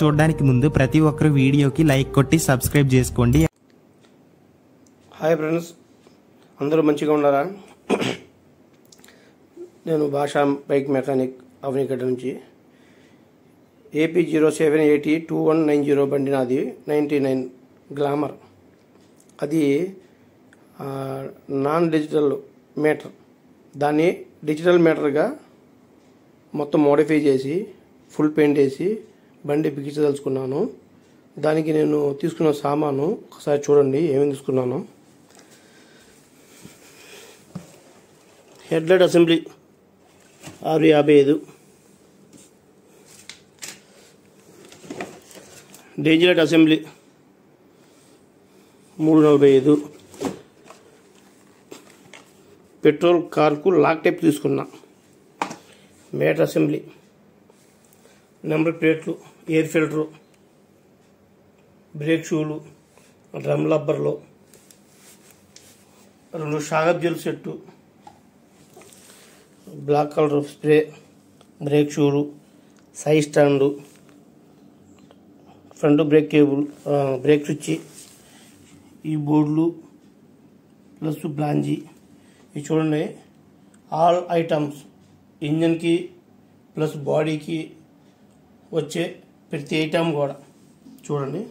చూడడానికి ముందు ప్రతి ఒక్కరు వీడియోకి లైక్ కొట్టి సబ్స్క్రైబ్ చేసుకోండి హాయ్ ఫ్రెండ్స్ అందరూ మంచిగా ఉన్నారా నేను భాషా బైక్ మెకానిక్ అవనికట నుంచి AP zero seven eighty two one nine zero బండి నాది నైంటీ నైన్ గ్లామర్ అది ఆ, నాన్ డిజిటల్ మీటర్ దాన్ని డిజిటల్ మీటర్గా మొత్తం మోడిఫై చేసి ఫుల్ పెయింట్ వేసి బండి బిగించదలుచుకున్నాను దానికి నేను తీసుకున్న సామాను ఒకసారి చూడండి ఏమేమి తీసుకున్నాను హెడ్లైట్ అసెంబ్లీ ఆరు యాభై ఐదు డేంజలైట్ అసెంబ్లీ మూడు నలభై ఐదు పెట్రోల్ కార్కు లాక్ టైప్ తీసుకున్నా మేటర్ అసెంబ్లీ నెంబర్ ప్లేట్లు ఎయిర్ ఫిల్టరు బ్రేక్ షూలు డ్రమ్ లబ్బర్లు రెండు షాగప్ gel set black colour spray brake షూలు side stand front brake cable ఆ, బ్రేక్ స్విచ్ ఈ బోర్డులు ప్లస్ బ్లాంజీ ఇవి చూడండి ఆల్ ఐటమ్స్ ఇంజన్కి ప్లస్ బాడీకి వచ్చే ప్రతి ఐటమ్ కూడా చూడండి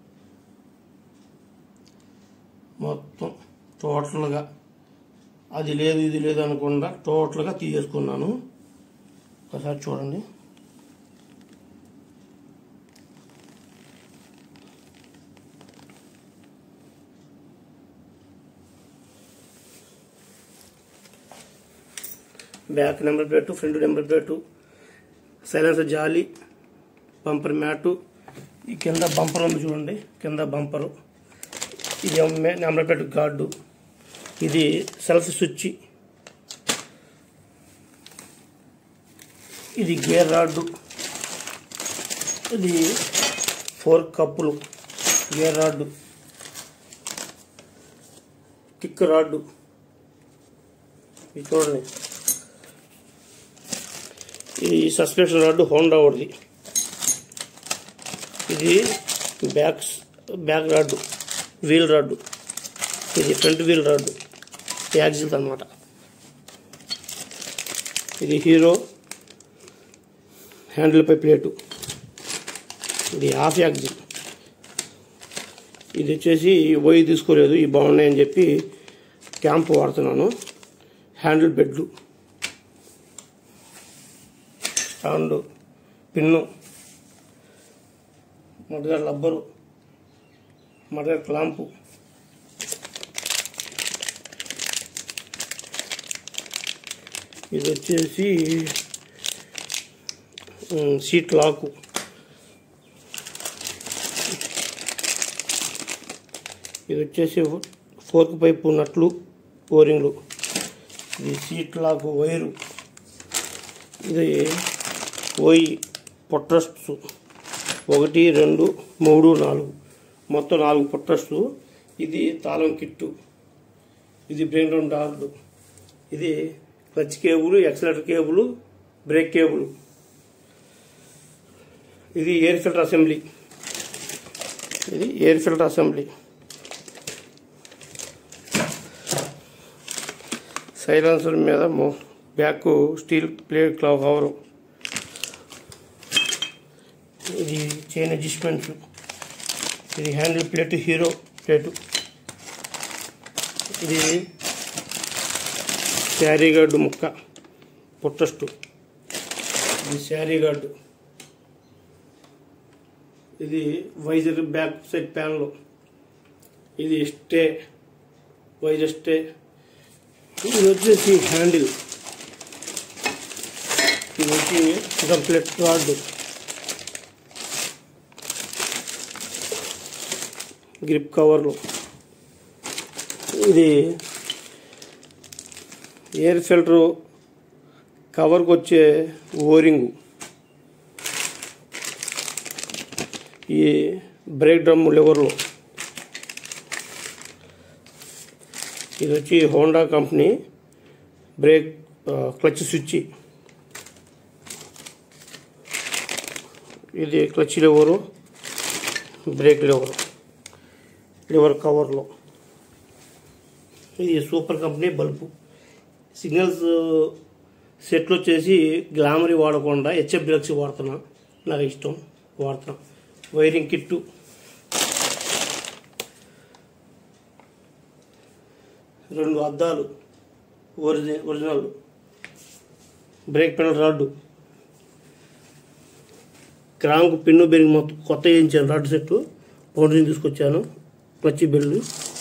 మొత్తం టోటల్గా అది లేదు ఇది లేదు అనకుండా టోటల్గా తీసేసుకున్నాను ఒకసారి చూడండి back number plate front number plate silencer జాలి బంపర్ మ్యాటు ఈ కింద బంపర్ ఉంది చూడండి కింద బంపరు ఇది మే- నెంబర్ ప్లేట్ గార్డు ఇది సెల్ఫ్ స్విచ్ ఇది గేర్ రాడ్డు ఇది ఫోర్ కప్పులు గేర్ రాడ్డు కిక్ రాడ్డు ఇది చూడండి ఇది సస్పెన్షన్ రాడ్డు హోండా వాడిది ఇది back back rod wheel rod ఇది ఫ్రంట్ వీల్ రాడ్డు యాక్సిల్ అనమాట ఇది హీరో హ్యాండిల్ పై ప్లేటు ఇది హాఫ్ యాక్సిల్ ఇది వచ్చేసి ఓయి తీసుకోలేదు ఈ బాగున్నాయని చెప్పి క్యాంప్ వాడుతున్నాను హ్యాండిల్ బెడ్లు స్టాండు పిన్ను మొదటి రబ్బరు మొదటి క్లాంపు ఇది వచ్చేసి ఉమ్, సీట్ లాకు ఇది వచ్చేసి ఫోర్క్ పైపు నట్లు ఓరింగ్లు ఇది సీట్ లాకు వైరు ఇది పోయి పొట్రస్ట్స్ ఒకటి రెండు మూడు నాలుగు మొత్తం నాలుగు పొట్రస్టు ఇది తాళం కిట్టు ఇది బ్రెయిన్ డౌన్ డార్డు ఇది clutch cable accelerator cable brake cable ఇది ఎయిర్ ఫిల్టర్ అసెంబ్లీ ఇది ఎయిర్ ఫిల్టర్ అసెంబ్లీ సైలెన్సర్ మీద మో- బ్యాక్ స్టీల్ ప్లేట్ క్లావ్ కవరు ఇది చైన్ అడ్జస్ట్మెంట్స్ ఇది హ్యాండిల్ ప్లేట్ హీరో ప్లేటు ఇది శారీ గార్డు ముక్క పుట్టస్టు ఇది శారీ గార్డు ఇది వైజర్ బ్యాక్ సైడ్ ప్యాన్లు ఇది స్టే వైజర్ స్టే ఇది వచ్చేసి హ్యాండిల్ ఇది వచ్చి కంప్లీట్ రాడ్ గ్రిప్ కవర్లు ఇది ఎయిర్ ఫిల్టరు కవర్కి వచ్చే ఓరింగు ఈ బ్రేక్ డ్రమ్ లివర్లు ఇది వచ్చి హోండా కంపెనీ బ్రేక్ ఆ, క్లచ్ స్విచ్ ఇది clutch lever brake lever lever కవర్లో ఇది సూపర్ కంపెనీ బల్బు సిగ్నల్స్ సెట్లు వచ్చేసి గ్లామరీ వాడకుండా హెచ్ఎఫ్ డిలక్స్ వాడుతున్నా నాకు ఇష్టం వాడుతున్నా వైరింగ్ కిట్టు రెండు అద్దాలు original original brake pedal rod crank pin bearing మొత్తం కొత్త వేయించాను రాడ్ సెట్ పౌండరింగ్ తీసుకొచ్చాను clutch bell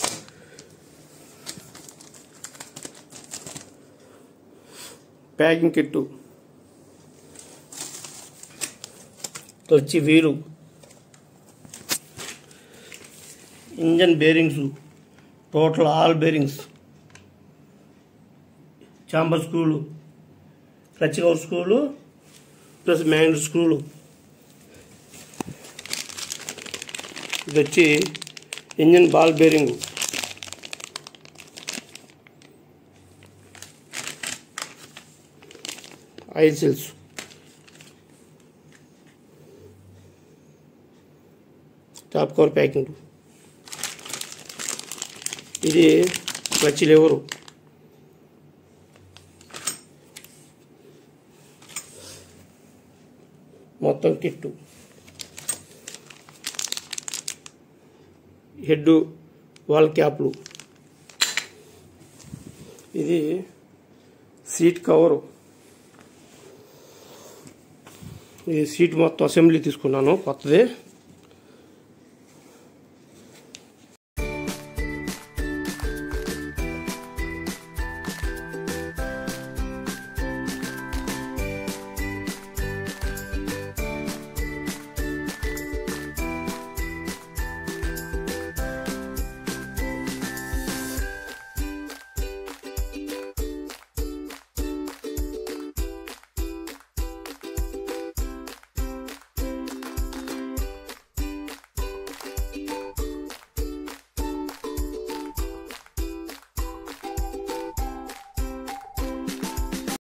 packing kit clutch wheel engine bearings total all bearings chamber స్క్రూలు క్లచ్ కవర్ స్క్రూలు ప్లస్ మ్యాండ్ స్క్రూలు ఇది వచ్చి engine ball bearing oil seals top cover packing ఇది క్లచ్ లేవరు మొత్తం కిట్టు హెడ్ వాల్ క్యాప్లు ఇది సీట్ కవరు ఇది సీట్ మొత్తం అసెంబ్లీ తీసుకున్నాను కొత్తది